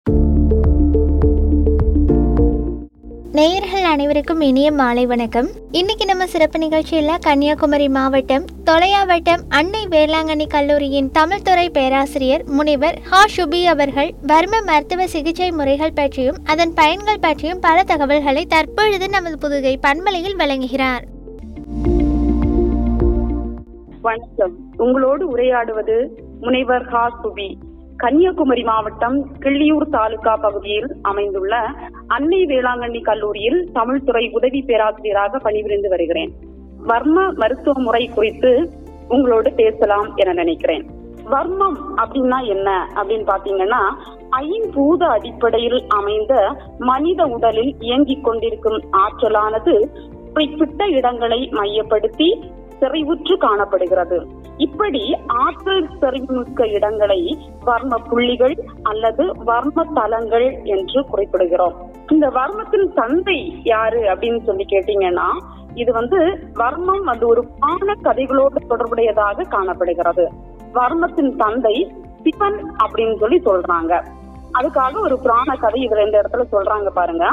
நேயர்கள் அனைவருக்கும் இனிய மாலை வணக்கம் இன்னைக்கு நம்ம சிறப்பு நிகழ்ச்சியில் கன்னியாகுமரி மாவட்டம் தொலையாவட்டம் அன்னை வேளாங்கண்ணி கல்லூரியின் தமிழ்துறை பேராசிரியர் முனிவர் ஹா ஷுபி அவர்கள் வர்ம மருத்துவ சிகிச்சை முறைகள் பற்றியும் அதன் பயன்கள் பற்றியும் பல தகவல்களை தற்பொழுது நமது புதுகை பண்பலையில் வழங்குகிறார் வணக்கம் உங்களோடு உரையாடுவது முனைவர் ஹா சுபி கன்னியாகுமரி மாவட்டம் கிள்ளியூர் தாலுகா பகுதியில் அமைந்துள்ள அன்னை வேளாங்கண்ணி கல்லூரியில் தமிழ்துறை உதவி பேராசிரியராக பணிபுரிந்து வருகிறேன் வர்ம மருத்துவ முறை குறித்து உங்களோடு பேசலாம் என நினைக்கிறேன் வர்மம் அப்படின்னா என்ன அப்படின்னு பாத்தீங்கன்னா ஐம்பூத அடிப்படையில் அமைந்த மனித உடலில் இயங்கிக் கொண்டிருக்கும் ஆற்றலானது குறிப்பிட்ட இடங்களை மையப்படுத்தி செறிவுற்று காணப்படுகிறது இப்படி ஆற்றல் செறிவுமிக்க இடங்களை வர்ம புள்ளிகள் அல்லது வர்ம தலங்கள் என்று குறிப்பிடுகிறோம் இந்த வர்மத்தின் தந்தை யாரு அப்படின்னு சொல்லி கேட்டீங்கன்னா இது வந்து வர்மம் வந்து ஒரு பான கதைகளோடு தொடர்புடையதாக காணப்படுகிறது வர்மத்தின் தந்தை சிவன் அப்படின்னு சொல்லி சொல்றாங்க அதுக்காக ஒரு புராண கதை இதுல இந்த இடத்துல சொல்றாங்க பாருங்க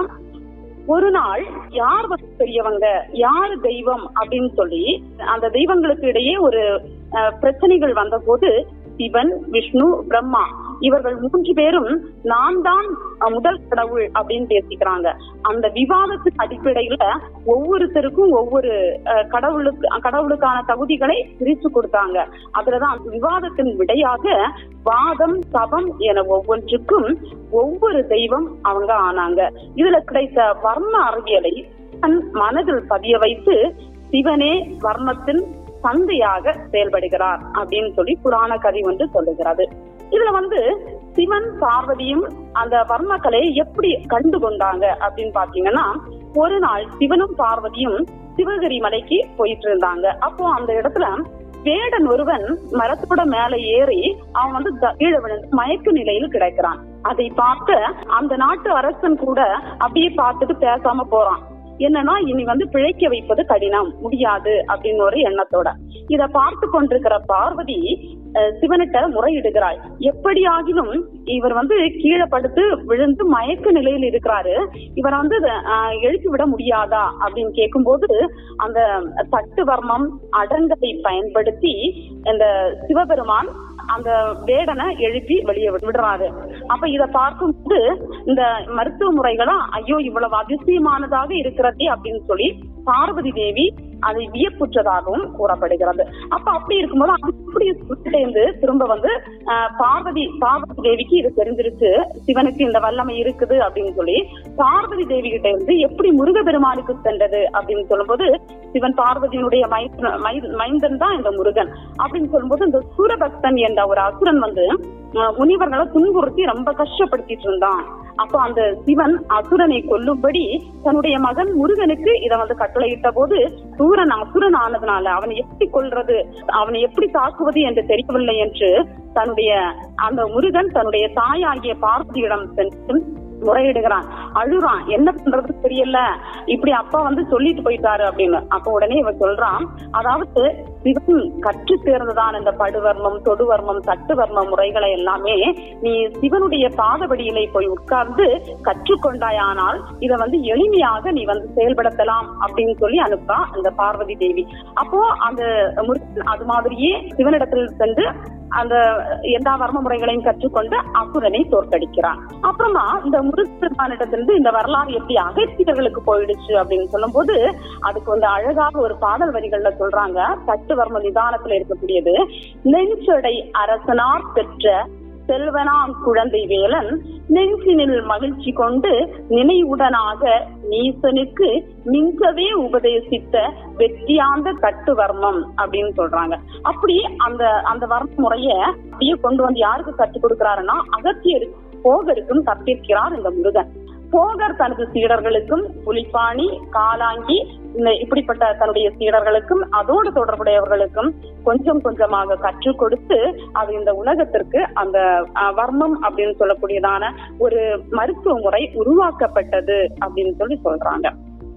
ஒரு நாள் யார் வந்து பெரியவங்க யாரு தெய்வம் அப்படின்னு சொல்லி அந்த தெய்வங்களுக்கு இடையே ஒரு அஹ், பிரச்சனைகள் வந்தபோது சிவன் விஷ்ணு பிரம்மா இவர்கள் மூன்று பேரும் நான் தான் அஹ், முதல் கடவுள் அப்படின்னு பேசிக்கிறாங்க அந்த விவாதத்தின் அடிப்படையில ஒவ்வொருத்தருக்கும் ஒவ்வொரு அஹ், கடவுளுக்கு கடவுளுக்கான தகுதிகளை பிரித்து கொடுத்தாங்க அதுலதான் அந்த விவாதத்தின் விடையாக வாதம் சபம் என ஒவ்வொன்றுக்கும் ஒவ்வொரு தெய்வம் அவங்க ஆனாங்க இதுல கிடைத்த வர்ண அறிவியலை தன் மனதில் பதிய வைத்து சிவனே வர்ணத்தின் தந்தையாக செயல்படுகிறார் அப்படின்னு சொல்லி புராண கதை ஒன்று சொல்லுகிறது இதுல வந்து சிவன் பார்வதியும் அந்த வர்மக்கலையை எப்படி கண்டு கொண்டாங்க அப்படின்னு பாத்தீங்கன்னா ஒரு நாள் சிவனும் பார்வதியும் சிவகிரி மலைக்கு போயிட்டு இருந்தாங்க அப்போ அந்த இடத்துல வேடன் ஒருவன் மரத்தோட மேல ஏறி அவன் வந்து த- கீழே விழுந்து மயக்க நிலையில் கிடைக்கிறான் அதை பார்த்து அந்த நாட்டு அரசன் கூட அப்படியே பார்த்துட்டு பேசாம போறான் என்னன்னா இனி வந்து பிழைக்க வைப்பது கடினம் முடியாது அப்படின்னு ஒரு எண்ணத்தோட இத பார்த்து கொண்டிருக்கிற பார்வதி அஹ், சிவனிட்ட முறையிடுகிறாள் எப்படி ஆகிலும் இவர் வந்து கீழே படுத்து விழுந்து மயக்க நிலையில் இருக்கிறாரு இவரை வந்து அஹ், எழுப்பி விட முடியாதா அப்படின்னு கேட்கும்போது அந்த தட்டு வர்மம் அடங்கலை பயன்படுத்தி இந்த சிவபெருமான் அந்த வேடனை எழுப்பி வெளியே வி- விடுறாரு அப்ப இத பார்க்கும்போது இந்த மருத்துவ முறைகளும் ஐயோ இவ்வளவு அதிசயமானதாக இருக்கிறதே அப்படின்னு சொல்லி பார்வதி தேவி அதை வியப்புற்றதாகவும் கூறப்படுகிறது அப்ப அப்படி இருக்கும்போது அப்படி இருந்து திரும்ப வந்து ஆஹ், பார்வதி பார்வதி தேவிக்கு இது தெரிஞ்சிருச்சு சிவனுக்கு இந்த வல்லமை இருக்குது அப்படின்னு சொல்லி பார்வதி தேவி கிட்ட இருந்து எப்படி முருகபெருமானுக்கு சென்றது அப்படின்னு சொல்லும்போது சிவன் பார்வதியினுடைய மைந்த- மை- மைந்தன் தான் இந்த முருகன் அப்படின்னு சொல்லும்போது இந்த சூரபக்தன் என்ற ஒரு அசுரன் வந்து அஹ், முனிவர்களை துன்புறுத்தி ரொம்ப கஷ்டப்படுத்திட்டு இருந்தான் அப்போ அந்த சிவன் அசுரனை கொல்லும்படி தன்னுடைய மகன் முருகனுக்கு இதை வந்து கட்டளையிட்ட போது சூரன் அசுரன் ஆனதுனால அவனை எப்படி கொல்றது அவனை எப்படி தாக்குவது என்று தெரியவில்லை என்று தன்னுடைய அந்த முருகன் தன்னுடைய தாயாகிய பார்வதியிடம் சென்று முறையிடுகிறான் அழுறான் என்ன பண்றது தெரியல இப்படி அப்பா வந்து சொல்லிட்டு போயிட்டாரு அப்படின்னு அப்ப உடனே இவன் சொல்றான் அதாவது சிவன் கற்று தேர்ந்ததான் இந்த படுவர்மம் தொடுவர்மம் தட்டுவர்ம முறைகளை எல்லாமே நீ சிவனுடைய பாதபடியிலே போய் உட்கார்ந்து கற்றுக்கொண்டாயானால் இத வந்து எளிமையாக நீ வந்து செயல்படுத்தலாம் அப்படின்னு சொல்லி அனுப்பா இந்த பார்வதி தேவி அப்போ அந்த முருகன் அது மாதிரியே சிவனிடத்தில் சென்று அந்த எல்லா வர்ம முறைகளையும் கற்றுக்கொண்டு அசுரனை தோற்கடிக்கிறான் அப்புறமா இந்த முருகப்பெருமானிடத்திலிருந்து இந்த வரலாறு எப்படி அகத்தியர்களுக்கு போயிடுச்சு அப்படின்னு சொல்லும்போது அதுக்கு வந்து அழகாக ஒரு பாடல் வரிகள்ல சொல்றாங்க தட்டுவர்ம நிதானத்துல இருக்கக்கூடியது நெஞ்சடை அரசனார் பெற்ற செல்வனாம் குழந்தை வேலன் நெஞ்சினில் மகிழ்ச்சி கொண்டு நினைவுடனாக நீசனுக்கு மிஞ்சவே உபதேசித்த வெற்றியாந்த தட்டு வர்மம் அப்படின்னு சொல்றாங்க அப்படி அந்த அந்த வர்ம முறைய அப்படியே கொண்டு வந்து யாருக்கு கற்றுக் கொடுக்கிறாருன்னா அகத்தியருக்கு போகருக்கும் கற்பிக்கிறார் இந்த முருகன் போகர் தனது சீடர்களுக்கும் புலிப்பாணி காலாங்கி இந்த இப்படிப்பட்ட தன்னுடைய சீடர்களுக்கும் அதோடு தொடர்புடையவர்களுக்கும் கொஞ்சம் கொஞ்சமாக கற்றுக் கொடுத்து அது இந்த உலகத்திற்கு அந்த அஹ், வர்மம் அப்படின்னு சொல்லக்கூடியதான ஒரு மருத்துவ முறை உருவாக்கப்பட்டது அப்படின்னு சொல்லி சொல்றாங்க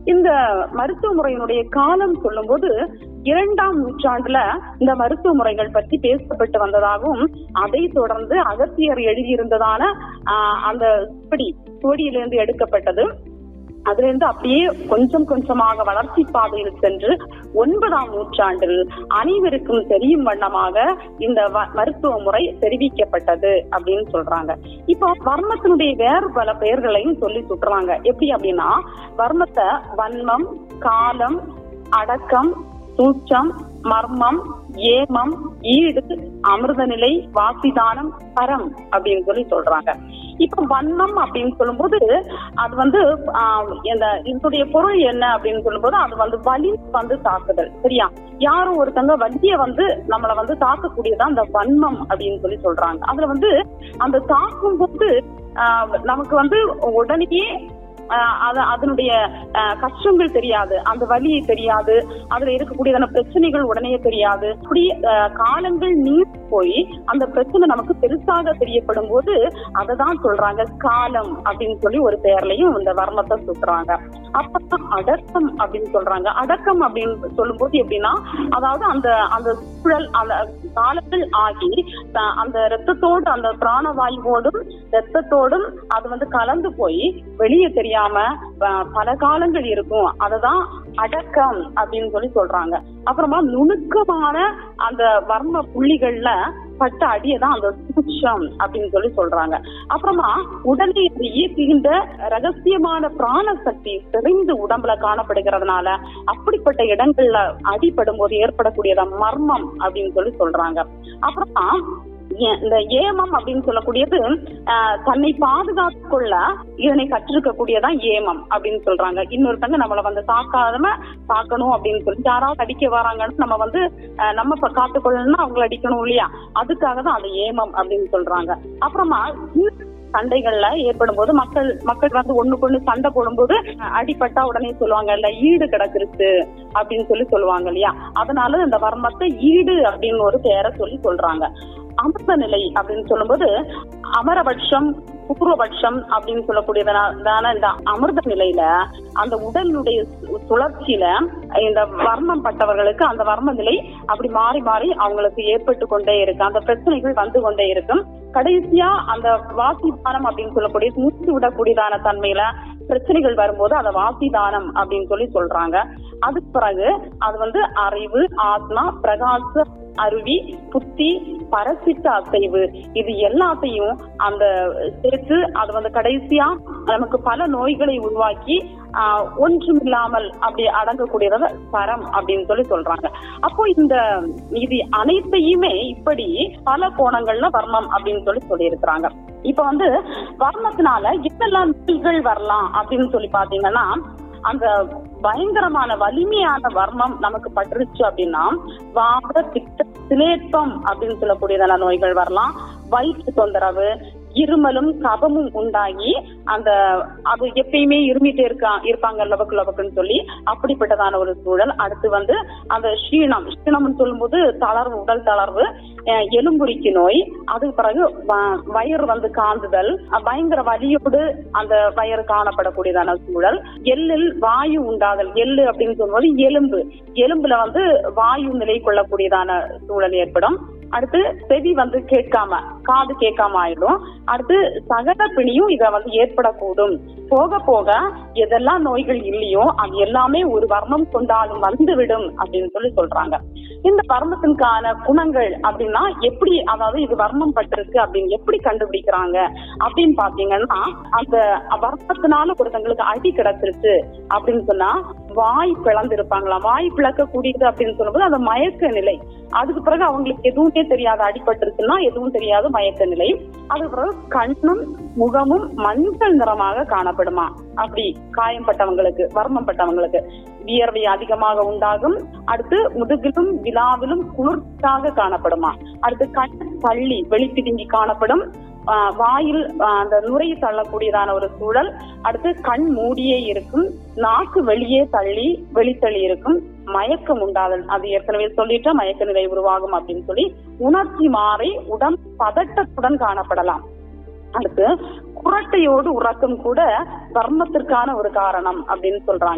இந்த மருத்துவ முறையினுடைய காலம் சொல்லும்போது இரண்டாம் நூற்றாண்டுல இந்த மருத்துவ முறைகள் பற்றி பேசப்பட்டு வந்ததாகவும் அதை தொடர்ந்து அகத்தியர் எழுதியிருந்ததான ஆஹ், அந்த சுவடி சுவடியிலிருந்து எடுக்கப்பட்டது அதுல இருந்து அப்படியே கொஞ்சம் கொஞ்சமாக வளர்ச்சி பாதையில் சென்று ஒன்பதாம் நூற்றாண்டில் அனைவருக்கும் தெரியும் வண்ணமாக இந்த வ- மருத்துவ முறை தெரிவிக்கப்பட்டது அப்படின்னு சொல்றாங்க இப்போ வர்மத்தினுடைய வேறு பல பெயர்களையும் சொல்லி சுட்டுறாங்க எப்படி அப்படின்னா வர்மத்தை வன்மம் காலம் அடக்கம் சூச்சம் மர்மம் ஏமம் ஈடு அமிர்த நிலை வாசிதானம் பரம் அப்படின்னு சொல்லி சொல்றாங்க இப்ப வன்மம் அப்படின்னு சொல்லும்போது அது வந்து ஆஹ், இந்த இதனுடைய பொருள் என்ன அப்படின்னு சொல்லும்போது அது வந்து வலி வந்து தாக்குதல் சரியா யாரும் ஒருத்தங்க வலிய வந்து நம்மள வந்து தாக்கக்கூடியதான் அந்த வன்மம் அப்படின்னு சொல்லி சொல்றாங்க அதுல வந்து அந்த தாக்கும் போது ஆஹ், நமக்கு வந்து உடனேயே ஆஹ் அது- அதனுடைய ஆஹ், கஷ்டங்கள் தெரியாது அந்த வலி தெரியாது அதுல இருக்கக்கூடியதான பிரச்சனைகள் உடனே தெரியாது அப்படி ஆஹ், காலங்கள் நீர் போய் அந்த பிரச்சனை நமக்கு பெருசாக தெரியப்படும் போது அதை தான் சொல்றாங்க காலம் அப்படின்னு சொல்லி ஒரு பெயர்லயும் இந்த வர்மத்தை சுட்டுறாங்க அப்பதான் அடக்கம் அப்படின்னு சொல்றாங்க அடக்கம் அப்படின்னு சொல்லும்போது எப்படின்னா அதாவது அந்த அந்த சூழல் அந்த காலங்கள் ஆகி ஆஹ், அந்த ரத்தத்தோடு அந்த பிராணவாயுவோடும் ரத்தத்தோடும் அது வந்து கலந்து போய் வெளியே தெரியாம ஆஹ், பல காலங்கள் இருக்கும் அததான் அடக்கம் அப்படின்னு சொல்லி சொல்றாங்க அப்புறமா நுணுக்கமான அந்த வர்ம புள்ளிகள்ல பட்ட அடியை தான் அந்த சூட்சம் அப்படின்னு சொல்லி சொல்றாங்க அப்புறமா உடலை இது இயக்குகின்ற ரகசியமான பிராண சக்தி செறிந்து உடம்புல காணப்படுகிறதுனால அப்படிப்பட்ட இடங்கள்ல அடிபடும் போது ஏற்படக்கூடியத மர்மம் அப்படின்னு சொல்லி சொல்றாங்க அப்புறமா ஏ- இந்த ஏமம் அப்படின்னு சொல்லக்கூடியது ஆஹ், தன்னை பாதுகாத்துக் கொள்ள இதனை கற்றிருக்கக்கூடியதான் ஏமம் அப்படின்னு சொல்றாங்க இன்னொருத்தங்க நம்மள வந்து தாக்காம தாக்கணும் அப்படின்னு சொல்லி யாராவது அடிக்க வராங்கன்னு நம்ம வந்து ஆஹ், நம்ம இப்ப காத்துக்கொள்ளணும்னா அவங்களை அடிக்கணும் இல்லையா அதுக்காக தான் அது ஏமம் அப்படின்னு சொல்றாங்க அப்புறமா சின்ன சண்டைகள்ல ஏற்படும் போது மக்கள் மக்கள் வந்து ஒண்ணுக்கு ஒண்ணு சண்டை போடும்போது அஹ், அடிபட்டா உடனே சொல்லுவாங்க இல்ல ஈடு கிடக்குருச்சு அப்படின்னு சொல்லி சொல்லுவாங்க இல்லையா அதனால இந்த வர்மத்தை ஈடு அப்படின்னு ஒரு பெயரை சொல்லி சொல்றாங்க அமிர்த நிலை அப்படின்னு சொல்லும்போது அமரபட்சம் பூர்வபட்சம் அப்படின்னு சொல்லக்கூடியதான இந்த அமிர்த நிலையில அந்த உடலுடைய சு- சுழற்சியில இந்த வர்மம் பட்டவர்களுக்கு அந்த வர்ம நிலை அப்படி மாறி மாறி அவங்களுக்கு ஏற்பட்டு கொண்டே இருக்கு அந்த பிரச்சனைகள் வந்து கொண்டே இருக்கும் கடைசியா அந்த வாசிதானம் அப்படின்னு சொல்லக்கூடிய மூச்சு விடக்கூடியதான தன்மையில பிரச்சனைகள் வரும்போது அதை வாசிதானம் அப்படின்னு சொல்லி சொல்றாங்க அதுக்கு பிறகு அது வந்து அறிவு ஆத்மா பிரகாச அருவி புத்தி பரசிட்ட அசைவு இது எல்லாத்தையும் அந்த சேர்த்து அது வந்து கடைசியா நமக்கு பல நோய்களை உருவாக்கி ஆஹ், ஒன்றுமில்லாமல் அப்படி அடங்கக்கூடியத பரம் அப்படின்னு சொல்லி சொல்றாங்க அப்போ இந்த இது அனைத்தையுமே இப்படி பல கோணங்கள்ல வர்மம் அப்படின்னு சொல்லி சொல்லியிருக்கிறாங்க இப்ப வந்து வர்மத்தினால என்னெல்லாம் நோய்கள் வரலாம் அப்படின்னு சொல்லி பாத்தீங்கன்னா அந்த பயங்கரமான வலிமையான வர்மம் நமக்கு பட்டுருச்சு அப்படின்னா வாத பித்த சிலேப்பம் அப்படின்னு சொல்லக்கூடியதான நோய்கள் வரலாம் வயிற்று தொந்தரவு இருமலும் கபமும் உண்டாகி அந்த அது எப்பயுமே இருமிட்டே இருக்கா இருப்பாங்க லவக்கு லவக்குன்னு சொல்லி அப்படிப்பட்டதான ஒரு சூழல் அடுத்து வந்து அந்த க்ஷீணம் க்ஷீணம்னு சொல்லும்போது தளர்வு உடல் தளர்வு அஹ் எலும்புரிக்கு நோய் அதுக்கு பிறகு வ- வயிறு வந்து காந்துதல் அஹ் பயங்கர வலியோடு அந்த வயிறு காணப்படக்கூடியதான சூழல் எள்ளில் வாயு உண்டாதல் எள்ளு அப்படின்னு சொல்லும்போது எலும்பு எலும்புல வந்து வாயு நிலை கொள்ளக்கூடியதான சூழல் ஏற்படும் அடுத்து செவி வந்து கேட்காம காது கேட்காம ஆயிடும் அடுத்து சகல பிணியும் இத வந்து ஏற்படக்கூடும் போக போக எதெல்லாம் நோய்கள் இல்லையோ அது எல்லாமே ஒரு வர்மம் கொண்டாலும் வந்துவிடும் அப்படின்னு சொல்லி சொல்றாங்க இந்த வர்மத்திற்கான குணங்கள் அப்படின்னா எப்படி அதாவது இது வர்மம் பட்டிருக்கு அப்படின்னு எப்படி கண்டுபிடிக்கிறாங்க அப்படின்னு பாத்தீங்கன்னா அந்த வர்மத்தினால ஒருத்தங்களுக்கு அடி கிடைச்சிருச்சு அப்படின்னு சொன்னா வாய் பிளந்து இருப்பாங்களாம் வாய் பிளக்க கூடியது அப்படின்னு சொல்லும்போது அந்த மயக்க நிலை அதுக்கு பிறகு அவங்களுக்கு எதுவுமே தெரியாது அடிபட்டிருச்சுன்னா எதுவும் தெரியாது மயக்க நிலை அதுக்கு பிறகு கண்ணும் முகமும் மஞ்சள் நிறமாக காணப்படுமா அப்படி காயம்பட்டவங்களுக்கு வர்மப்பட்டவங்களுக்கு வியர்வை அதிகமாக உண்டாகும் அடுத்து முதுகிலும் விழாவிலும் குளிர்ச்சியாக காணப்படுமா அடுத்து கண் தள்ளி வெளிப்பிதுங்கி காணப்படும் ஆஹ் வாயில் ஆஹ் அந்த நுரை தள்ளக்கூடியதான ஒரு சூழல் அடுத்து கண் மூடியே இருக்கும் நாக்கு வெளியே தள்ளி வெளித்தள்ளி இருக்கும் மயக்கம் உண்டாதல் அது ஏற்கனவே சொல்லிட்டு மயக்க நிலை உருவாகும் அப்படின்னு சொல்லி உணர்ச்சி மாறி உடல் பதட்டத்துடன் காணப்படலாம் அடுத்து குரட்டையோடு உறக்கம் கூட வர்மத்திற்கான ஒரு காரணம் அப்படின்னு சொல்றாங்க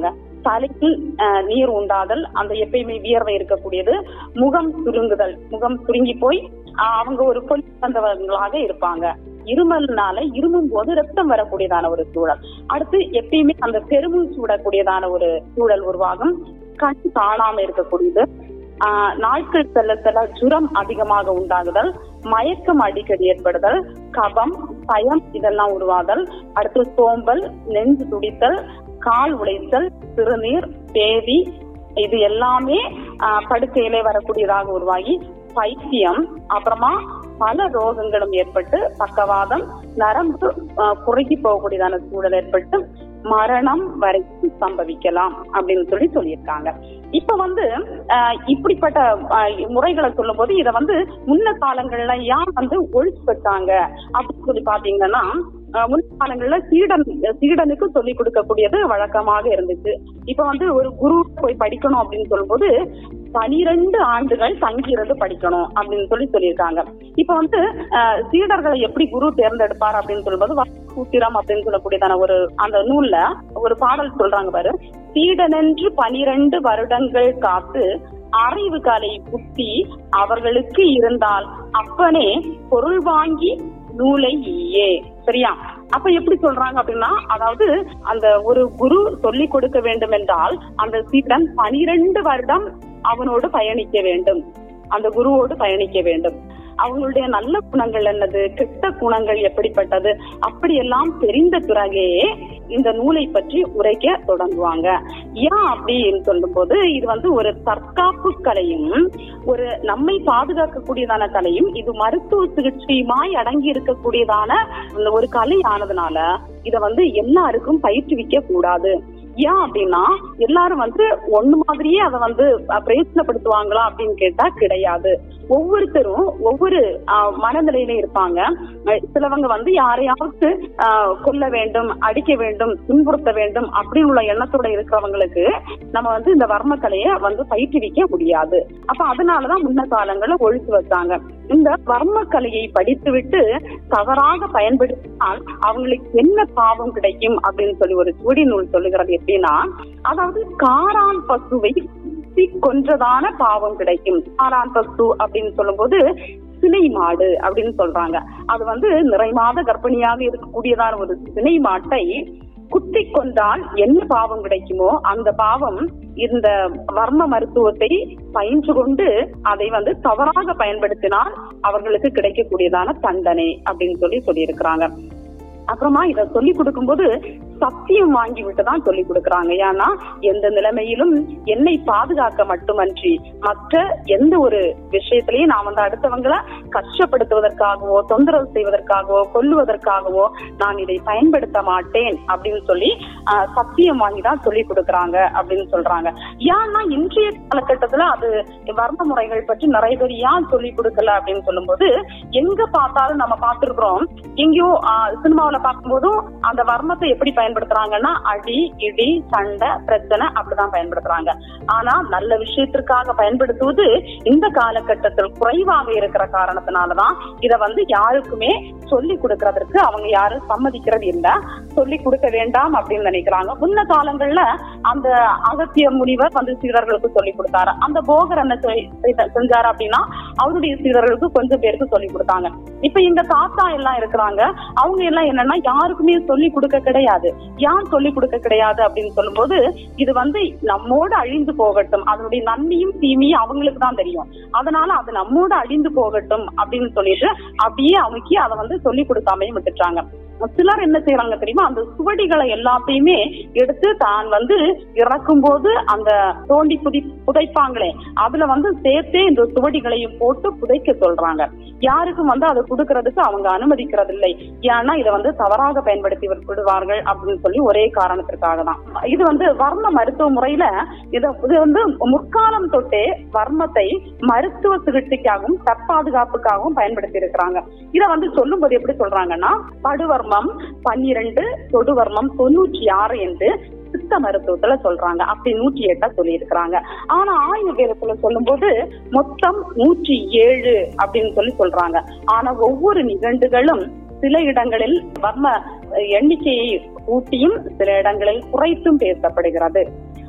தலைக்கு அஹ், நீர் உண்டாதல் அந்த எப்பயுமே வியர்வை இருக்கக்கூடியது முகம் சுருங்குதல் முகம் சுருங்கி போய் அஹ், அவங்க ஒரு கொல் வந்தவர்களாக இருப்பாங்க இருமல்னால இருமும் போது ரத்தம் வரக்கூடியதான ஒரு சூழல் அடுத்து எப்பயுமே அந்த பெருமூச்சு விடக்கூடியதான ஒரு சூழல் உருவாகும் கண் காணாம இருக்கக்கூடியது ஆஹ் நாட்கள் செல்ல செல்ல ஜுரம் அதிகமாக உண்டாகுதல் மயக்கம் அடிக்கடி ஏற்படுதல் கபம் பயம் இதெல்லாம் உருவாதல் அடுத்து சோம்பல் நெஞ்சு துடித்தல் கால் உளைச்சல் சிறுநீர் பேதி இது எல்லாமே ஆஹ் படுக்கையிலே வரக்கூடியதாக உருவாகி பைத்தியம் அப்புறமா பல ரோகங்களும் ஏற்பட்டு பக்கவாதம் நரம்பு ஆஹ் குறுகி போகக்கூடியதான சூழல் ஏற்பட்டு மரணம் வரைக்கும் சம்பவிக்கலாம் அப்படின்னு சொல்லி சொல்லியிருக்காங்க இப்ப வந்து ஆஹ் இப்படிப்பட்ட ஆஹ் முறைகளை சொல்லும்போது இத வந்து முன்ன காலங்கள்ல யார் வந்து ஒழிச்சு வச்சாங்க அப்படின்னு சொல்லி பாத்தீங்கன்னா ஆஹ் முன் காலங்கள்ல சீடன் சீடனுக்கு சொல்லி கொடுக்கக்கூடியது வழக்கமாக இருந்துச்சு இப்ப வந்து ஒரு குரு போய் படிக்கணும் அப்படின்னு சொல்லும்போது பனிரெண்டு ஆண்டுகள் தங்கியிருந்து படிக்கணும் அப்படின்னு சொல்லி சொல்லியிருக்காங்க இப்ப வந்து ஆஹ் சீடர்களை எப்படி குரு தேர்ந்தெடுப்பார் அப்படின்னு சொல்லும்போது சூத்திரம் அப்படின்னு சொல்லக்கூடியதான ஒரு அந்த நூல்ல ஒரு பாடல் சொல்றாங்க பாரு சீடனென்று பனிரெண்டு வருடங்கள் காத்து அறிவு கலை புத்தி அவர்களுக்கு இருந்தால் அப்பனே பொருள் வாங்கி நூலை ஈயே சரியா அப்ப எப்படி சொல்றாங்க அப்படின்னா அதாவது அந்த ஒரு குரு சொல்லி கொடுக்க வேண்டும் என்றால் அந்த சீடன் பனிரெண்டு வருடம் அவனோடு பயணிக்க வேண்டும் அந்த குருவோடு பயணிக்க வேண்டும் அவங்களுடைய நல்ல குணங்கள் என்னது கெட்ட குணங்கள் எப்படிப்பட்டது அப்படியெல்லாம் தெரிந்த பிறகே இந்த நூலை பற்றி உரைக்க தொடங்குவாங்க ஏன் அப்படின்னு சொல்லும்போது இது வந்து ஒரு தற்காப்பு கலையும் ஒரு நம்மை பாதுகாக்கக்கூடியதான கலையும் இது மருத்துவ சிகிச்சையுமாய் அடங்கி இருக்கக்கூடியதான இந்த ஒரு கலை ஆனதுனால இத வந்து எல்லாருக்கும் பயிற்றுவிக்க கூடாது ஏன் அப்படின்னா எல்லாரும் வந்து ஒண்ணு மாதிரியே அதை வந்து அஹ், பிரயோஜனப்படுத்துவாங்களா அப்படின்னு கேட்டா கிடையாது ஒவ்வொருத்தரும் ஒவ்வொரு ஆஹ், மனநிலையில இருப்பாங்க அஹ், சிலவங்க வந்து யாரையாவது ஆஹ், கொல்ல வேண்டும் அடிக்க வேண்டும் துன்புறுத்த வேண்டும் அப்படின்னு உள்ள எண்ணத்தோட இருக்கிறவங்களுக்கு நம்ம வந்து இந்த வர்ம கலையை வந்து பயிற்றுவிக்க முடியாது அப்ப அதனாலதான் முன்ன காலங்கள்ல ஒழிச்சு வச்சாங்க இந்த வர்ம கலையை படித்துவிட்டு தவறாக பயன்படுத்தினால் அவங்களுக்கு என்ன பாவம் கிடைக்கும் அப்படின்னு சொல்லி ஒரு சுவடி நூல் சொல்லுகிறது எப்படின்னா அதாவது காரான் பசுவை குத்தி கொன்றதான பாவம் கிடைக்கும் காரான் பசு அப்படின்னு சொல்லும்போது சினை மாடு அப்படின்னு சொல்றாங்க அது வந்து நிறை மாத கர்ப்பிணியாக இருக்கக்கூடியதான ஒரு சினை மாட்டை குத்தி கொண்டால் என்ன பாவம் கிடைக்குமோ அந்த பாவம் இந்த வர்ம மருத்துவத்தை பயின்று கொண்டு அதை வந்து தவறாக பயன்படுத்தினால் அவர்களுக்கு கிடைக்கக்கூடியதான தண்டனை அப்படின்னு சொல்லி சொல்லியிருக்கிறாங்க அப்புறமா இத சொல்லி கொடுக்கும்போது சத்தியம் வாங்கி விட்டு தான் சொல்லி கொடுக்கறாங்க ஏன்னா எந்த நிலைமையிலும் என்னை பாதுகாக்க மட்டுமன்றி மற்ற எந்த ஒரு விஷயத்திலையும் நான் வந்து அடுத்தவங்களை கஷ்டப்படுத்துவதற்காகவோ தொந்தரவு செய்வதற்காகவோ கொல்லுவதற்காகவோ நான் இதை பயன்படுத்த மாட்டேன் அப்படின்னு சொல்லி ஆஹ், சத்தியம் வாங்கி தான் சொல்லி கொடுக்கறாங்க அப்படின்னு சொல்றாங்க ஏன்னா இன்றைய காலகட்டத்துல அது வர்ம முறைகள் பற்றி நிறைய பேர் ஏன் சொல்லி கொடுக்கல அப்படின்னு சொல்லும்போது எங்க பார்த்தாலும் நம்ம பார்த்திருக்கிறோம் எங்கேயோ ஆஹ், சினிமாவுல பார்க்கும்போதும் அந்த வர்மத்தை எப்படி பயன்படுத்துறாங்கன்னா அடி இடி சண்டை பிரச்சனை அப்படிதான் பயன்படுத்துறாங்க ஆனா நல்ல விஷயத்திற்காக பயன்படுத்துவது இந்த காலகட்டத்தில் குறைவாக இருக்கிற காரணத்தினாலதான் இத வந்து யாருக்குமே சொல்லி கொடுக்கறதற்கு அவங்க யாரும் சம்மதிக்கிறது இல்ல சொல்லி கொடுக்க வேண்டாம் அப்படின்னு நினைக்கிறாங்க முன்ன காலங்கள்ல அந்த அகத்திய முனிவர் வந்து சீடர்களுக்கு சொல்லி கொடுத்தாரு அந்த போகர் என்ன செய்- செய்த- செஞ்சாரு அப்படின்னா அவருடைய சீடர்களுக்கு கொஞ்சம் பேருக்கு சொல்லி கொடுத்தாங்க இப்ப எங்க தாத்தா எல்லாம் இருக்கிறாங்க அவங்க எல்லாம் என்னன்னா யாருக்குமே சொல்லி கொடுக்க கிடையாது யார் சொல்லி கொடுக்க கிடையாது அப்படின்னு சொல்லும்போது இது வந்து நம்மோட அழிந்து போகட்டும் அதனுடைய நன்மையும் தீமையும் அவங்களுக்கு தான் தெரியும் அதனால அது நம்மோட அழிந்து போகட்டும் அப்படின்னு சொல்லிட்டு அப்படியே அமைக்கி அதை வந்து சொல்லி கொடுக்காமயே விட்டுட்டாங்க சிலர் என்ன செய்யறாங்க தெரியுமா அந்த சுவடிகளை எல்லாத்தையுமே எடுத்து தான் வந்து இறக்கும் போது அந்த தோண்டி புதி புதைப்பாங்களே அதுல வந்து சேர்த்தே இந்த சுவடிகளையும் போட்டு புதைக்க சொல்றாங்க யாருக்கும் வந்து அதை கொடுக்கறதுக்கு அவங்க அனுமதிக்கிறது இல்லை ஏன்னா இதை வந்து தவறாக பயன்படுத்தி விடுவார்கள் அப்படின்னு சொல்லி ஒரே காரணத்திற்காக தான் இது வந்து வர்ம மருத்துவ முறையில இத இது வந்து முற்காலம் தொட்டே வர்மத்தை மருத்துவ சிகிச்சைக்காகவும் தற்பாதுகாப்புக்காகவும் பயன்படுத்தி இருக்கிறாங்க இத வந்து சொல்லும்போது எப்படி சொல்றாங்கன்னா படுவர்மம் பன்னிரண்டு தொடுவர்மம் தொண்ணூற்றி ஆறு என்று சித்த மருத்துவத்துல சொல்றாங்க அப்படி நூற்றி எட்டா சொல்லி இருக்கிறாங்க ஆனா ஆயுர்வேதத்துல சொல்லும்போது மொத்தம் நூற்றி ஏழு அப்படின்னு சொல்லி சொல்றாங்க ஆனா ஒவ்வொரு நிகண்டுகளும் சில இடங்களில் வர்ம அஹ், எண்ணிக்கையை கூட்டியும் சில இடங்களில் குறைத்தும் பேசப்படுகிறது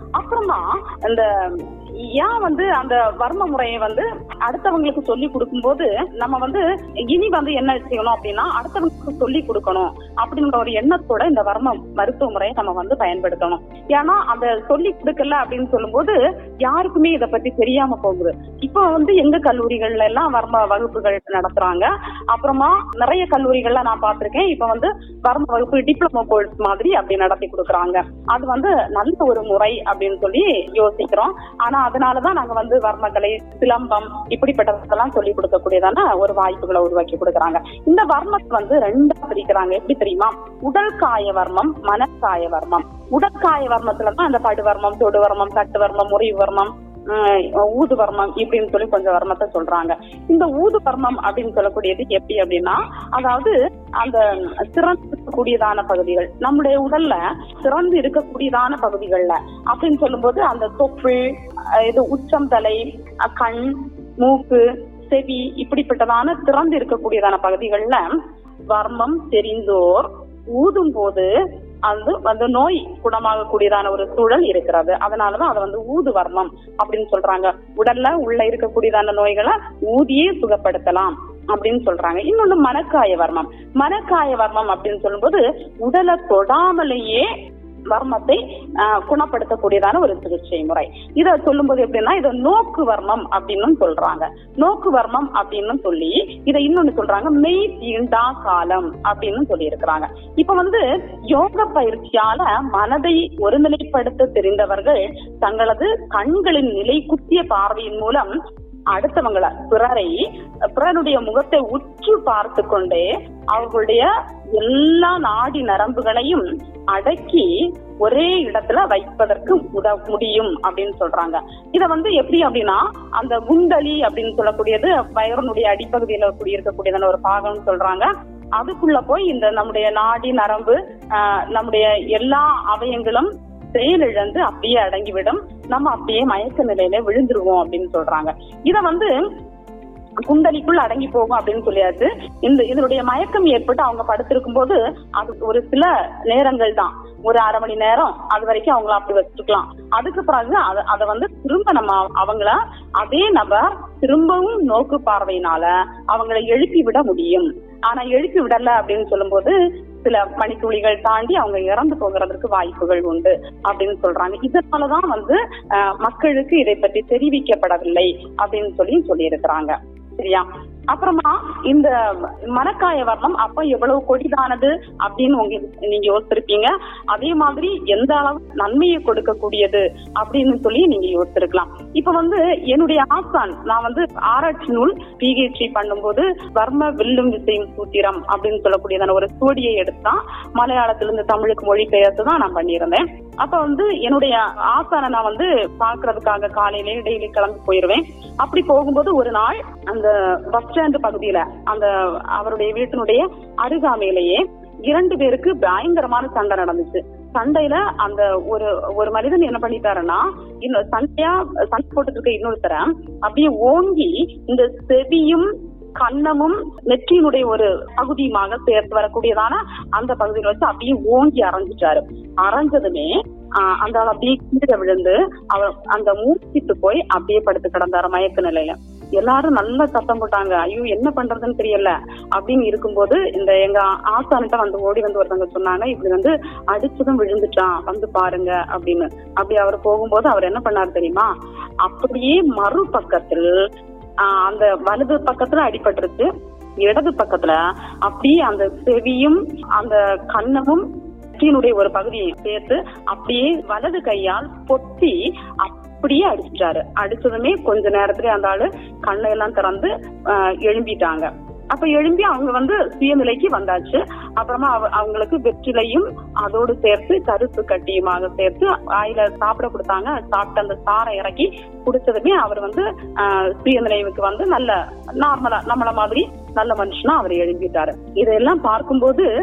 அப்புறமா இந்த ஏன் வந்து அந்த வர்ம முறையை வந்து அடுத்தவங்களுக்கு சொல்லி கொடுக்கும்போது நம்ம வந்து இனி வந்து என்ன செய்யணும் அப்படின்னா அடுத்தவங்களுக்கு சொல்லி கொடுக்கணும் அப்படின்ற ஒரு எண்ணத்தோட இந்த வர்ம மருத்துவ முறையை நம்ம வந்து பயன்படுத்தணும் ஏன்னா அந்த சொல்லி கொடுக்கல அப்படின்னு சொல்லும்போது யாருக்குமே இதை பத்தி தெரியாம போகுது இப்போ வந்து எங்க கல்லூரிகள்ல எல்லாம் வர்ம வகுப்புகள் நடத்துறாங்க அப்புறமா நிறைய கல்லூரிகள்ல நான் பார்த்திருக்கேன் இப்ப வந்து வர்ம வகுப்பு டிப்ளமோ கோர்ஸ் மாதிரி அப்படி நடத்தி கொடுக்குறாங்க அது வந்து நல்ல ஒரு முறை அப்படின்னு சொல்லி யோசிக்கிறோம் ஆனா அதனாலதான் நாங்க வந்து வர்மக்கலை சிலம்பம் இப்படிப்பட்டதெல்லாம் சொல்லி கொடுக்கக்கூடியதான ஒரு வாய்ப்புகளை உருவாக்கி கொடுக்குறாங்க இந்த வர்மத்தை வந்து ரெண்டா பிரிக்கிறாங்க எப்படி தெரியுமா உடல் காய வர்மம் மனக்காய வர்மம் உடற்காய வர்மத்துல தான் அந்த படுவர்மம் தொடு வர்மம் தட்டு வர்மம் முறிவு வர்மம் ஆஹ் ஊது வர்மம் இப்படின்னு சொல்லி கொஞ்சம் வர்மத்தை சொல்றாங்க இந்த ஊது வர்மம் அப்படின்னு சொல்லக்கூடியது எப்படி அப்படின்னா அதாவது அந்த சிறந்து இருக்கக்கூடியதான பகுதிகள் நம்முடைய உடல்ல சிறந்து இருக்கக்கூடியதான பகுதிகள்ல அப்படின்னு சொல்லும்போது அந்த தொப்புள் அஹ் இது உச்சம் தலை அஹ் கண் மூக்கு செவி இப்படிப்பட்டதான திறந்து இருக்கக்கூடியதான பகுதிகள்ல வர்மம் தெரிந்தோர் ஊதும் போது அது வந்து நோய் குணமாகக்கூடியதான ஒரு சூழல் இருக்கிறது அதனாலதான் அதை வந்து ஊது வர்மம் அப்படின்னு சொல்றாங்க உடல்ல உள்ள இருக்கக்கூடியதான நோய்களை ஊதியே சுகப்படுத்தலாம் அப்படின்னு சொல்றாங்க இன்னொன்னு மனக்காய வர்மம் மனக்காய வர்மம் அப்படின்னு சொல்லும்போது உடலை தொடாமலேயே வர்மத்தை ஆஹ், குணப்படுத்தக்கூடியதான ஒரு சிகிச்சை முறை இத சொல்லும்போது எப்படின்னா இத நோக்கு வர்மம் அப்படின்னு சொல்றாங்க நோக்கு வர்மம் அப்படின்னு சொல்லி இதை இன்னொன்னு சொல்றாங்க மெய் தீண்டா காலம் அப்படின்னு சொல்லி இருக்கிறாங்க இப்ப வந்து யோக பயிற்சியால மனதை ஒருநிலைப்படுத்த தெரிந்தவர்கள் தங்களது கண்களின் நிலை குத்திய பார்வையின் மூலம் அடுத்தவங்களை பிறரை பிறருடைய முகத்தை உற்று பார்த்து கொண்டே அவர்களுடைய எல்லா நாடி நரம்புகளையும் அடக்கி ஒரே இடத்துல வைப்பதற்கு உத முடியும் அப்படின்னு சொல்றாங்க இத வந்து எப்படி அப்படின்னா அந்த குண்டலி அப்படின்னு சொல்லக்கூடியது வயரனுடைய அடிப்பகுதியில குடியிருக்கக்கூடியதான ஒரு பாகம்னு சொல்றாங்க அதுக்குள்ள போய் இந்த நம்முடைய நாடி நரம்பு ஆஹ், நம்முடைய எல்லா அவயங்களும் செயலிழந்து அப்படியே அடங்கிவிடும் நம்ம அப்படியே மயக்க நிலையில விழுந்துருவோம் அப்படின்னு சொல்றாங்க இத வந்து குண்டலிக்குள் அடங்கி போகும் அப்படின்னு சொல்லியாச்சு இந்த இதனுடைய மயக்கம் ஏற்பட்டு அவங்க படுத்திருக்கும் போது அது ஒரு சில நேரங்கள் தான் ஒரு அரை மணி நேரம் அது வரைக்கும் அவங்கள அப்படி வச்சுக்கலாம் அதுக்கு பிறகு அத அதை வந்து திரும்ப நம்ம அவங்கள அதே நபர் திரும்பவும் நோக்கு பார்வையினால அவங்கள எழுப்பி விட முடியும் ஆனா எழுப்பி விடல அப்படின்னு சொல்லும்போது சில மணித்துளிகள் தாண்டி அவங்க இறந்து போகிறதுக்கு வாய்ப்புகள் உண்டு அப்படின்னு சொல்றாங்க இதனாலதான் வந்து அஹ், மக்களுக்கு இதை பற்றி தெரிவிக்கப்படவில்லை அப்படின்னு சொல்லி சொல்லியிருக்கிறாங்க சரியா அப்புறமா இந்த மனக்காய வர்மம் அப்ப எவ்வளவு கொடிதானது அப்படின்னு உங்களுக்கு நீங்க யோசிச்சிருப்பீங்க அதே மாதிரி எந்த அளவு நன்மையை கொடுக்கக்கூடியது அப்படின்னு சொல்லி நீங்க யோசிச்சிருக்கலாம் இப்ப வந்து என்னுடைய ஆசான் நான் வந்து ஆராய்ச்சி நூல் பிஹெச்டி பண்ணும்போது வர்ம வில்லும் விசையும் சூத்திரம் அப்படின்னு சொல்லக்கூடியதான ஒரு ஸ்டோடியை எடுத்தா மலையாளத்திலிருந்து தமிழுக்கு மொழிபெயர்த்து தான் நான் பண்ணியிருந்தேன் அப்ப வந்து என்னுடைய ஆசானை நான் வந்து பாக்குறதுக்காக காலையிலே டெய்லி கிளம்பி போயிருவேன் அப்படி போகும்போது ஒரு நாள் அந்த பஸ் ஸ்டாண்ட் பகுதியில அந்த அவருடைய வீட்டினுடைய அருகாமையிலேயே இரண்டு பேருக்கு பயங்கரமான சண்டை நடந்துச்சு சண்டையில அந்த ஒரு ஒரு மனிதன் என்ன பண்ணிட்டாருன்னா இன்னொரு சண்டையா சண்டை போட்டுட்டு இருக்க இன்னொருத்தர அப்படியே ஓங்கி இந்த செவியும் கன்னமும் நெற்றியினுடைய ஒரு பகுதியுமாக சேர்த்து வரக்கூடியதான அந்த பகுதியில வச்சு அப்படியே ஓங்கி அரைஞ்சிட்டாரு அரைஞ்சதுமே ஆஹ் அந்த ஆள் அப்படியே கீழே விழுந்து அவர் அந்த மூச்சிட்டு போய் அப்படியே படுத்து கிடந்தாரு மயக்க நிலையில எல்லாரும் நல்லா சத்தம் போட்டாங்க ஐயோ என்ன பண்றதுன்னு தெரியல அப்படின்னு இருக்கும்போது இந்த எங்க ஆசானிட்ட வந்து ஓடி வந்து ஒருத்தவங்க சொன்னாங்க இப்படி வந்து அடிச்சதும் விழுந்துட்டான் வந்து பாருங்க அப்படின்னு அப்படி அவர் போகும்போது அவர் என்ன பண்ணாரு தெரியுமா அப்படியே மறுபக்கத்தில் ஆஹ் அந்த வலது பக்கத்துல அடிபட்டுருச்சு இடது பக்கத்துல அப்படியே அந்த செவியும் அந்த கன்னமும் நெற்றியினுடைய ஒரு பகுதியை சேர்த்து அப்படியே வலது கையால் பொத்தி அப்படியே அடிச்சிட்டாரு அடிச்சதுமே கொஞ்ச நேரத்துல அந்த ஆளு கண்ணை எல்லாம் திறந்து ஆஹ் எழும்பிட்டாங்க அப்ப எழும்பி அவங்க வந்து சுயநிலைக்கு வந்தாச்சு அப்புறமா அவ- அவங்களுக்கு வெற்றிலையும் அதோடு சேர்த்து கருப்பு கட்டியுமாக சேர்த்து வாயில சாப்பிட கொடுத்தாங்க சாப்பிட்டு அந்த சாரை இறக்கி குடிச்சதுமே அவர் வந்து ஆஹ், சுயநிலைவுக்கு வந்து நல்ல நார்மலா நம்மள மாதிரி நல்ல மனுஷனா அவர் எழும்பிட்டாரு இதெல்லாம் பார்க்கும்போது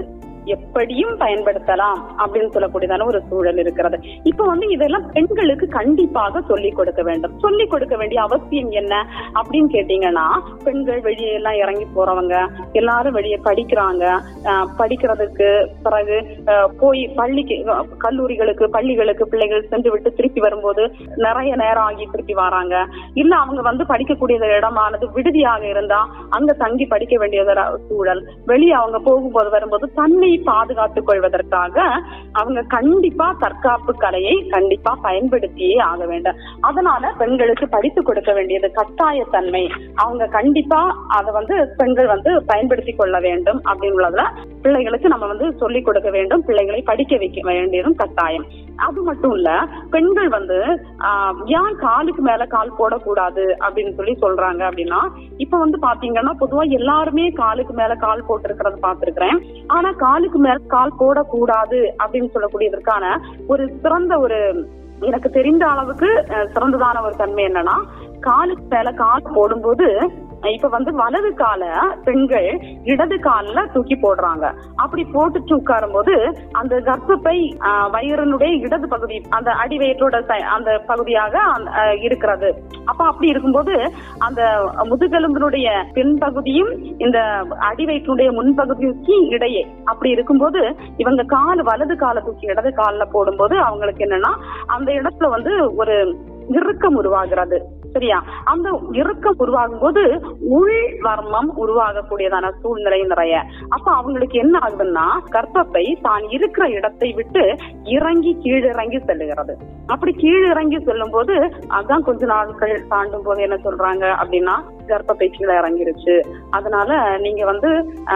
எப்படியும் பயன்படுத்தலாம் அப்படின்னு சொல்லக்கூடியதான ஒரு சூழல் இருக்கிறது இப்ப வந்து இதெல்லாம் பெண்களுக்கு கண்டிப்பாக சொல்லிக் கொடுக்க வேண்டும் சொல்லிக் கொடுக்க வேண்டிய அவசியம் என்ன அப்படின்னு கேட்டீங்கன்னா பெண்கள் வெளியே எல்லாம் இறங்கி போறவங்க எல்லாரும் வெளியே படிக்கிறாங்க அஹ் படிக்கிறதுக்கு பிறகு அஹ் போய் பள்ளிக்கு அஹ் கல்லூரிகளுக்கு பள்ளிகளுக்கு பிள்ளைகள் சென்று விட்டு திருப்பி வரும்போது நிறைய நேரம் ஆகி திருப்பி வராங்க இல்ல அவங்க வந்து படிக்கக்கூடிய இடமானது விடுதியாக இருந்தா அங்க தங்கி படிக்க வேண்டிய ஒரு சூழல் வெளியே அவங்க போகும்போது வரும்போது தன்னை பாதுகாத்துக் கொள்வதற்காக அவங்க கண்டிப்பா தற்காப்பு கலையை கண்டிப்பா பயன்படுத்தியே ஆக வேண்டும் அதனால பெண்களுக்கு படித்து கொடுக்க வேண்டியது கட்டாயத்தன்மை அவங்க கண்டிப்பா அதை வந்து பெண்கள் வந்து பயன்படுத்தி கொள்ள வேண்டும் அப்படின்னு உள்ளதுல பிள்ளைகளுக்கு நம்ம வந்து சொல்லிக் கொடுக்க வேண்டும் பிள்ளைகளை படிக்க வைக்க வேண்டியதும் கட்டாயம் அது மட்டும் இல்ல பெண்கள் வந்து ஆஹ், ஏன் காலுக்கு மேல கால் போடக்கூடாது அப்படின்னு சொல்லி சொல்றாங்க அப்படின்னா இப்ப வந்து பாத்தீங்கன்னா பொதுவா எல்லாருமே காலுக்கு மேல கால் போட்டிருக்கிறத பார்த்திருக்கிறேன் ஆனா காலுக்கு மேல கால் போடக்கூடாது அப்படின்னு சொல்லக்கூடியதற்கான ஒரு சிறந்த ஒரு எனக்கு தெரிந்த அளவுக்கு அஹ், சிறந்ததான ஒரு தன்மை என்னன்னா காலுக்கு மேல கால் போடும்போது இப்ப வந்து வலது கால பெண்கள் இடது கால்ல தூக்கி போடுறாங்க அப்படி போட்டுட்டு உட்காரும் போது அந்த கர்ப்பப்பை ஆஹ், வயிறினுடைய இடது பகுதி அந்த அடிவயிற்றோட சை- அந்த பகுதியாக அந்த, ஆஹ், இருக்கிறது அப்ப அப்படி இருக்கும்போது அந்த முதுகெலும்பினுடைய பின்பகுதியும் இந்த அடிவயிற்றுடைய முன்பகுதிக்கு இடையே அப்படி இருக்கும்போது இவங்க கால் வலது காலை தூக்கி இடது கால்ல போடும்போது அவங்களுக்கு என்னன்னா அந்த இடத்துல வந்து ஒரு இறுக்கம் உருவாகிறது சரியா அந்த இறுக்கம் உருவாகும் போது உள் வர்மம் உருவாகக்கூடியதான சூழ்நிலை நிறைய அப்ப அவங்களுக்கு என்ன ஆகுதுன்னா கர்ப்பப்பை தான் இருக்கிற இடத்தை விட்டு இறங்கி கீழிறங்கி செல்லுகிறது அப்படி கீழிறங்கி செல்லும் போது அதான் கொஞ்ச நாட்கள் தாண்டும் போது என்ன சொல்றாங்க அப்படின்னா கர்ப்பப்பை கீழே இறங்கிருச்சு அதனால நீங்க வந்து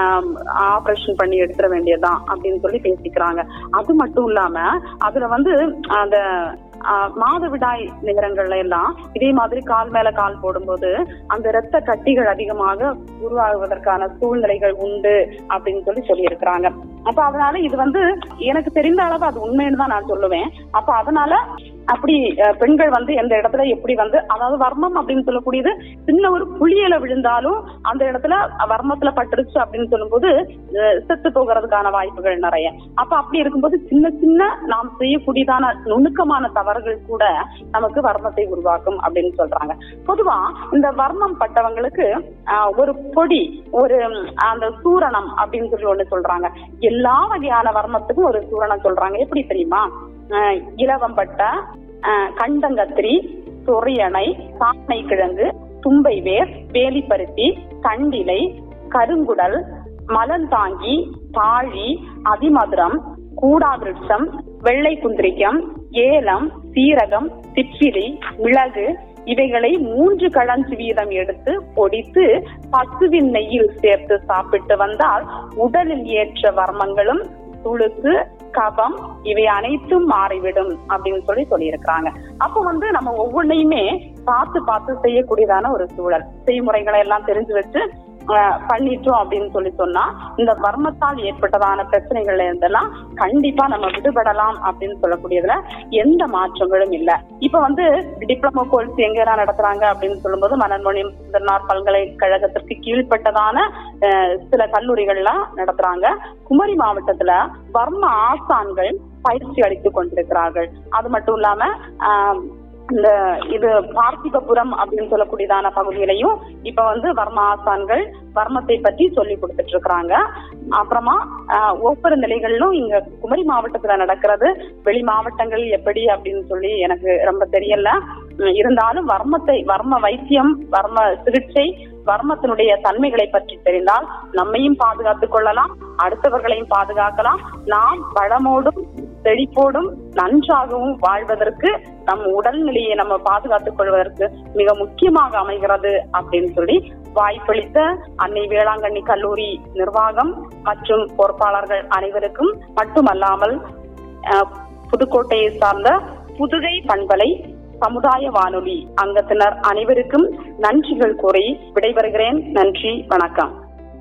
ஆபரேஷன் பண்ணி எடுத்துட வேண்டியதுதான் அப்படின்னு சொல்லி பேசிக்கிறாங்க அது மட்டும் இல்லாம அதுல வந்து அந்த ஆஹ் மாதவிடாய் நேரங்கள்ல எல்லாம் இதே மாதிரி கால் மேல கால் போடும்போது அந்த இரத்த கட்டிகள் அதிகமாக உருவாகுவதற்கான சூழ்நிலைகள் உண்டு அப்படின்னு சொல்லி சொல்லியிருக்கிறாங்க அப்ப அதனால இது வந்து எனக்கு தெரிந்த அளவு அது உண்மைன்னு தான் நான் சொல்லுவேன் அப்ப அதனால அப்படி அஹ், பெண்கள் வந்து எந்த இடத்துல எப்படி வந்து அதாவது வர்மம் அப்படின்னு சொல்லக்கூடியது சின்ன ஒரு புளியல விழுந்தாலும் அந்த இடத்துல வர்மத்துல பட்டுருச்சு அப்படின்னு சொல்லும்போது அஹ், செத்து போகிறதுக்கான வாய்ப்புகள் நிறைய அப்ப அப்படி இருக்கும்போது சின்ன சின்ன நாம் செய்யக்கூடியதான நுணுக்கமான தவறுகள் கூட நமக்கு வர்மத்தை உருவாக்கும் அப்படின்னு சொல்றாங்க பொதுவா இந்த வர்மம் பட்டவங்களுக்கு ஆஹ், ஒரு பொடி ஒரு ம், அந்த சூரணம் அப்படின்னு சொல்லி ஒண்ணு சொல்றாங்க எல்லா வகையான வர்மத்துக்கும் ஒரு சூரணம் சொல்றாங்க எப்படி தெரியுமா ஆஹ், இலவம்பட்டை ஆஹ், கண்டங்கத்திரி சொரியணை சாணை கிழங்கு தும்பை வேர் வேலிப்பருத்தி தண்டிலை கருங்குடல் மலந்தாங்கி தாழி அதிமதுரம் கூடாவிருட்சம் வெள்ளை குந்திரிக்கம் ஏலம் சீரகம் சிற்றிலி மிளகு இவைகளை மூன்று களஞ்சு வீதம் எடுத்து பொடித்து பசுவின் நெய்யில் சேர்த்து சாப்பிட்டு வந்தால் உடலில் ஏற்ற வர்மங்களும் துளுக்கு கபம் இவை அனைத்தும் மாறிவிடும் அப்படின்னு சொல்லி சொல்லியிருக்கிறாங்க அப்போ வந்து நம்ம ஒவ்வொன்றையுமே பார்த்து பார்த்து செய்யக்கூடியதான ஒரு சூழல் செய்முறைகளை எல்லாம் தெரிஞ்சு வச்சு ஆஹ், பண்ணிட்டோம் அப்படின்னு சொல்லி சொன்னா இந்த வர்மத்தால் ஏற்பட்டதான பிரச்சனைகள்ல இருந்தெல்லாம் கண்டிப்பா நம்ம விடுபடலாம் அப்படின்னு சொல்லக்கூடியதுல எந்த மாற்றங்களும் இல்ல இப்ப வந்து டிப்ளமோ கோர்ஸ் எங்கெல்லாம் நடத்துறாங்க அப்படின்னு சொல்லும்போது மனன்மொழி சுந்தரனார் பல்கலைக்கழகத்திற்கு கீழ்ப்பட்டதான ஆஹ், சில கல்லூரிகள்லாம் நடத்துறாங்க குமரி மாவட்டத்துல வர்ம ஆசான்கள் பயிற்சி அளித்துக் கொண்டிருக்கிறார்கள் அது மட்டும் இல்லாம ஆஹ், இந்த இது பார்த்திபபுரம் அப்படின்னு சொல்லக்கூடியதான பகுதியிலையும் இப்ப வந்து வர்ம ஆசான்கள் வர்மத்தை பற்றி சொல்லி கொடுத்துட்டு இருக்கிறாங்க அப்புறமா ஆஹ், ஒவ்வொரு நிலைகளிலும் இங்க குமரி மாவட்டத்துல நடக்கிறது வெளி மாவட்டங்கள் எப்படி அப்படின்னு சொல்லி எனக்கு ரொம்ப தெரியல உம், இருந்தாலும் வர்மத்தை வர்ம வைத்தியம் வர்ம சிகிச்சை வர்மத்தினுடைய தன்மைகளை பற்றி தெரிந்தால் நம்மையும் பாதுகாத்துக் கொள்ளலாம் அடுத்தவர்களையும் பாதுகாக்கலாம் நாம் வளமோடும் செழிப்போடும் நன்றாகவும் வாழ்வதற்கு நம் உடல்நிலையை நம்ம பாதுகாத்துக் கொள்வதற்கு மிக முக்கியமாக அமைகிறது அப்படின்னு சொல்லி வாய்ப்பளித்த அன்னை வேளாங்கண்ணி கல்லூரி நிர்வாகம் மற்றும் பொறுப்பாளர்கள் அனைவருக்கும் மட்டுமல்லாமல் அஹ், புதுக்கோட்டையை சார்ந்த புதுகை பண்பலை சமுதாய வானொலி அங்கத்தினர் அனைவருக்கும் நன்றிகள் கூறி விடைபெறுகிறேன் நன்றி வணக்கம்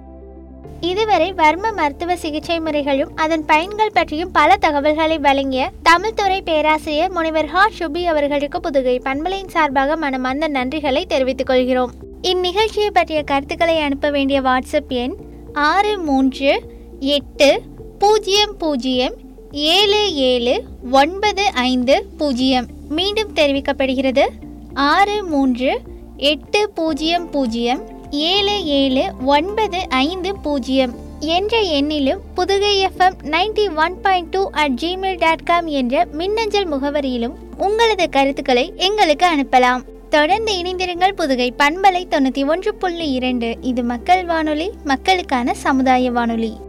இதுவரை வர்ம மருத்துவ சிகிச்சை முறைகளும் அதன் பயன்கள் பற்றியும் பல தகவல்களை வழங்கிய தமிழ்துறை பேராசிரியர் முனைவர் ஹா ஷுபி அவர்களுக்கு புதுகை பண்பலையின் சார்பாக மனமார்ந்த நன்றிகளை தெரிவித்துக் கொள்கிறோம் இந்நிகழ்ச்சியை பற்றிய கருத்துக்களை அனுப்ப வேண்டிய வாட்ஸ்அப் எண் ஆறு மூன்று எட்டு பூஜ்ஜியம் பூஜ்ஜியம் ஏழு ஏழு ஒன்பது ஐந்து பூஜ்ஜியம் மீண்டும் தெரிவிக்கப்படுகிறது ஆறு மூன்று எட்டு பூஜ்ஜியம் பூஜ்ஜியம் ஏழு ஏழு ஒன்பது ஐந்து பூஜ்ஜியம் என்ற எண்ணிலும் Pudugai FM ninety one point two at Gmail dot com என்ற மின்னஞ்சல் முகவரியிலும் உங்களது கருத்துக்களை எங்களுக்கு அனுப்பலாம் தொடர்ந்து இணைந்திருங்கள் புதுகை பண்பலை தொண்ணூற்றி ஒன்று புள்ளி இரண்டு இது மக்கள் வானொலி மக்களுக்கான சமுதாய வானொலி